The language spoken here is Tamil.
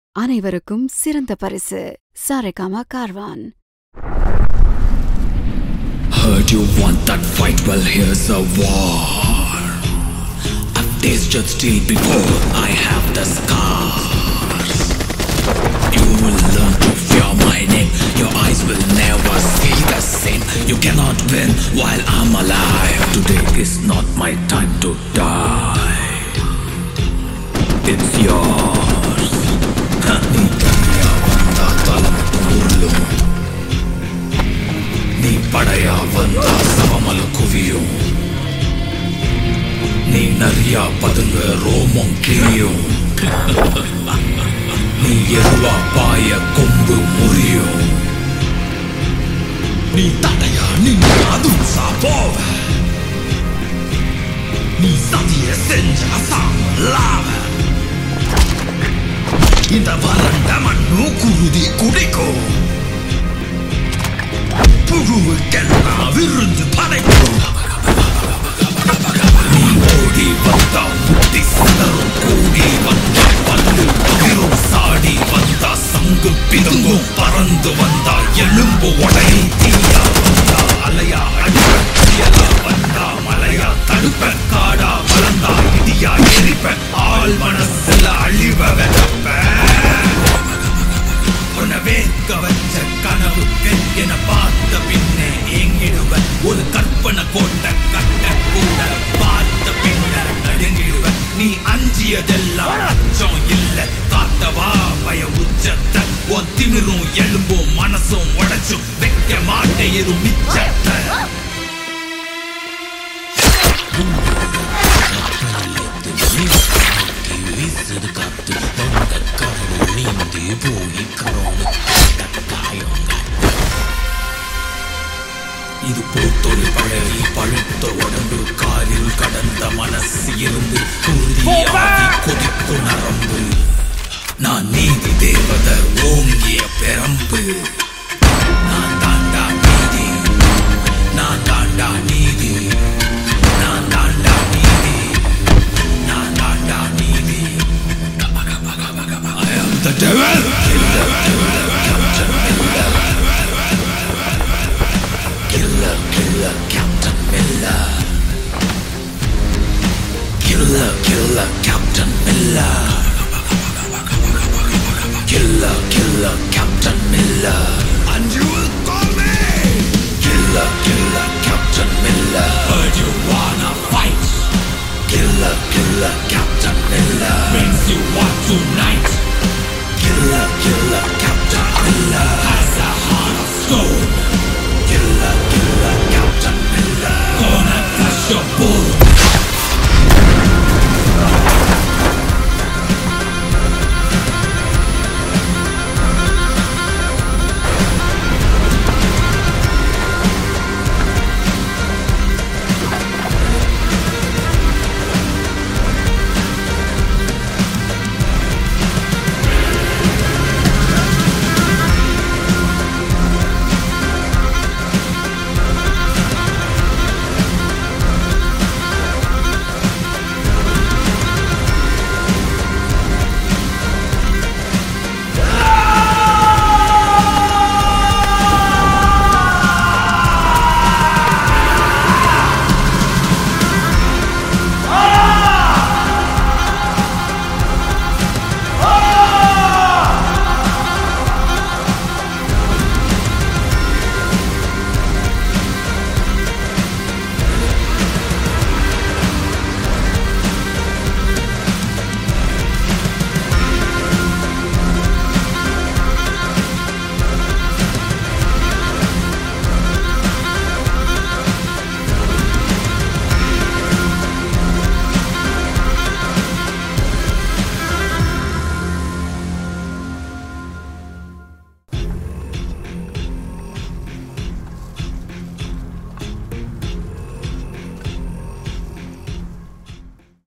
அனைவருக்கும் சிறந்த பரிசு Saregama Carvaan Heard you want that fight, well here's a war I've tasted steel before, I have the scars You will learn to fear my name Your eyes will never see the same You cannot win while I'm alive Today is not my time to die It's yours நீ தனியா வந்தா தலம் உருளும் நீ படையா வந்தா சவமல குவியும் நீ நரியா பதுங்க ரோமம் கிழியும் நீ எருவா பாய கொம்பு முறியும் நீ தடையா நின்று அதுவும் சாப்போவ நீ சதிய செஞ்சா சாமலாவ இந்த வறண்ட மண்ணு குருதி குடிக்கும் புழுவுக்கெல்லாம் விருந்து படைக்கும் நீ ஓடி வந்தா முட்டி சிதறும் கூடி வந்தா பல்லு பகிரும் சாடி வந்தா சங்கு பிதுங்கும் பறந்து வந்தா எலும்பு உடையும் தீயா வந்தா அலையா அடிப்ப புயலா வந்தா மலையா தடுப்ப காடா வளர்ந்தா இடியா எரிப்ப ஆள் மனசுல அழிவ வெதப்ப உணவே கவச்ச கனவு பெண் என பார்த்த பின்னே ஏங்கிடுவன் ஒரு கற்பனை கொண்ட கட்ட கூட பார்த்த பின்னர் நடுங்கிடுவன் நீ அஞ்சியதெல்லாம் அச்சம் இல்ல காத்தவா பய உச்சத்தை உன் திமிரும் எலும்பும் மனசும் உடைச்சும் வைக்க மாட்டேயிரும் மிச்சத்தை இது பூத்தொரு பழகி பழுத்த உடம்பு காரில் கடந்த மனசு இருந்து உறுதியாகி கொதித்து நரம்பு நான் நீதி தேவத ஓங்கிய பெரம்பு நான் தாண்டா நீதி நான் தாண்டா நீதி நான் தாண்டா நீதி நான் தாண்டா நீதி I am the devil Killer, killer, Captain Miller. Killer, killer, Captain Miller. Killer, killer, Captain Miller. And you will call me. Killer, killer, Captain Miller. Heard you wanna fight. Killer, killer, Captain Miller. Means you want tonight.